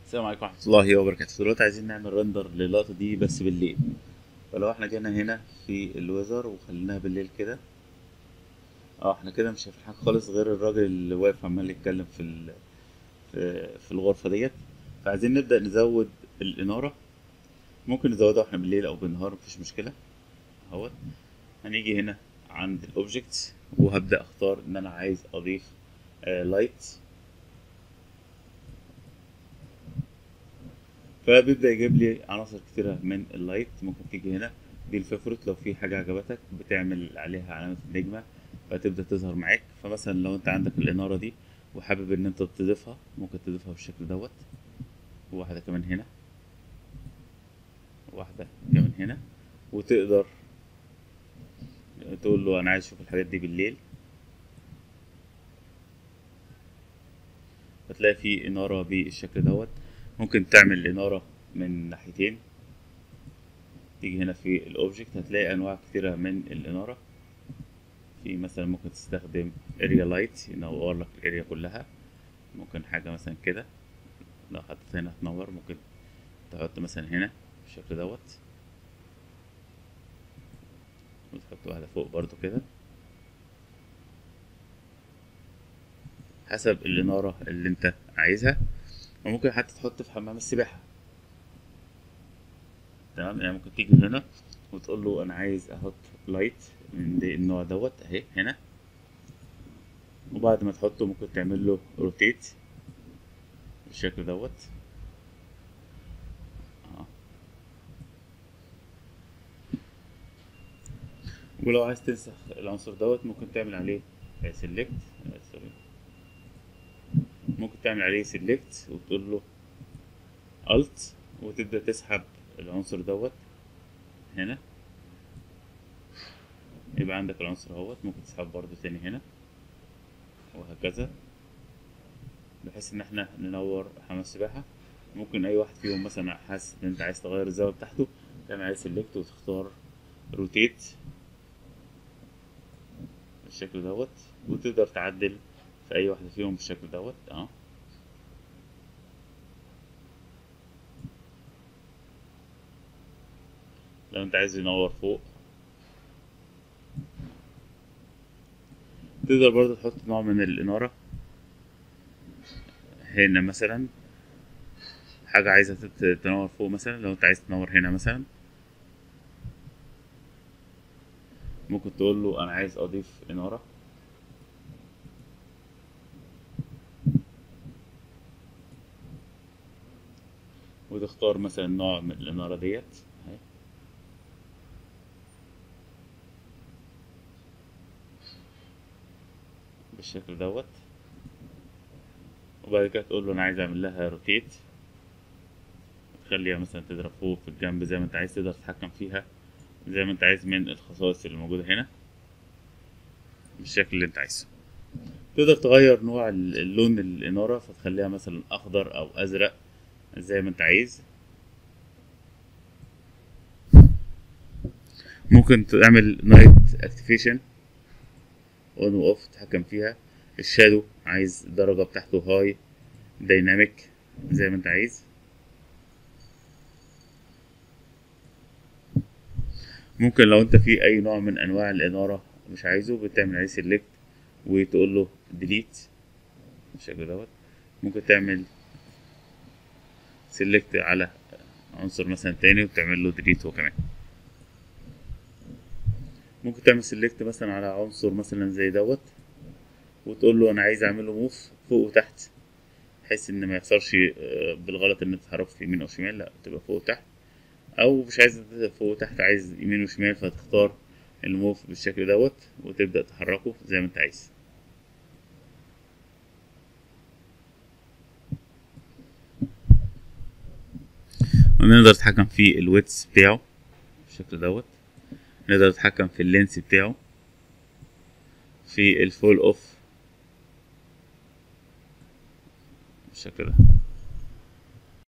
السلام عليكم ورحمة الله وبركاته دلوقتي عايزين نعمل رندر للقطة دي بس بالليل فلو احنا جينا هنا في الويزر وخليناها بالليل كده اه احنا كده مش شايفين حاجة خالص غير الراجل اللي واقف عمال يتكلم في ال... في, في الغرفة ديت فعايزين نبدأ نزود الإنارة ممكن نزودها واحنا بالليل أو بالنهار مفيش مشكلة اهوت هنيجي هنا عند الأوبجكت وهبدأ أختار إن أنا عايز أضيف لايت فبيبدأ يجيب لي عناصر كتيرة من اللايت ممكن تيجي هنا دي الفيفورت لو في حاجة عجبتك بتعمل عليها علامة النجمة فتبدأ تظهر معاك فمثلا لو انت عندك الإنارة دي وحابب ان انت تضيفها ممكن تضيفها بالشكل دوت وواحدة كمان هنا واحدة كمان هنا وتقدر تقول له انا عايز اشوف الحاجات دي بالليل هتلاقي في إنارة بالشكل دوت ممكن تعمل إنارة من ناحيتين تيجي هنا في الأوبجكت هتلاقي أنواع كتيرة من الإنارة في مثلا ممكن تستخدم اريا لايت ينور لك الاريا كلها ممكن حاجة مثلا كده لو حطيت هنا تنور ممكن تحط مثلا هنا بالشكل دوت وتحط واحدة فوق برضو كده حسب الإنارة اللي أنت عايزها وممكن حتى تحط في حمام السباحة تمام يعني ممكن تيجي هنا وتقول له أنا عايز أحط لايت من دي النوع دوت أهي هنا وبعد ما تحطه ممكن تعمل له روتيت بالشكل دوت آه. ولو عايز تنسخ العنصر دوت ممكن تعمل عليه سيلكت سوري ممكن تعمل عليه سيلكت وتقول له الت وتبدا تسحب العنصر دوت هنا يبقى عندك العنصر اهوت ممكن تسحب برضو تاني هنا وهكذا بحيث ان احنا ننور حمام السباحة ممكن اي واحد فيهم مثلا حاسس ان انت عايز تغير الزاوية بتاعته تعمل عليه سيلكت وتختار روتيت بالشكل دوت وتقدر تعدل في اي واحدة فيهم بالشكل دوت اه لو انت عايز ينور فوق تقدر برضه تحط نوع من الإنارة هنا مثلا حاجة عايزة تنور فوق مثلا لو انت عايز تنور هنا مثلا ممكن تقول له انا عايز اضيف إنارة وتختار مثلا نوع من الإنارة ديت اهي بالشكل دوت وبعد كده تقول له انا عايز اعمل لها روتيت تخليها مثلا تضرب فوق في الجنب زي ما انت عايز تقدر تتحكم فيها زي ما انت عايز من الخصائص اللي موجودة هنا بالشكل اللي انت عايزه تقدر تغير نوع اللون الإنارة فتخليها مثلا أخضر أو أزرق زي ما انت عايز ممكن تعمل نايت اكتيفيشن اون واوف تتحكم فيها الشادو عايز الدرجة بتاعته هاي دايناميك زي ما انت عايز ممكن لو انت في اي نوع من انواع الانارة مش عايزه بتعمل عليه سيلكت وتقول له ديليت بالشكل دوت ممكن تعمل سيلكت على عنصر مثلا تاني وتعمل له ديليت هو كمان ممكن تعمل سيلكت مثلا على عنصر مثلا زي دوت وتقول له انا عايز اعمله موف فوق وتحت بحيث ان ما يحصلش بالغلط ان تتحرك في يمين او شمال لا تبقى فوق وتحت او مش عايز فوق وتحت عايز يمين وشمال فتختار الموف بالشكل دوت وتبدأ تحركه زي ما انت عايز ونقدر نتحكم في الويتس بتاعه بالشكل دوت نقدر نتحكم في اللينس بتاعه في الفول اوف بالشكل ده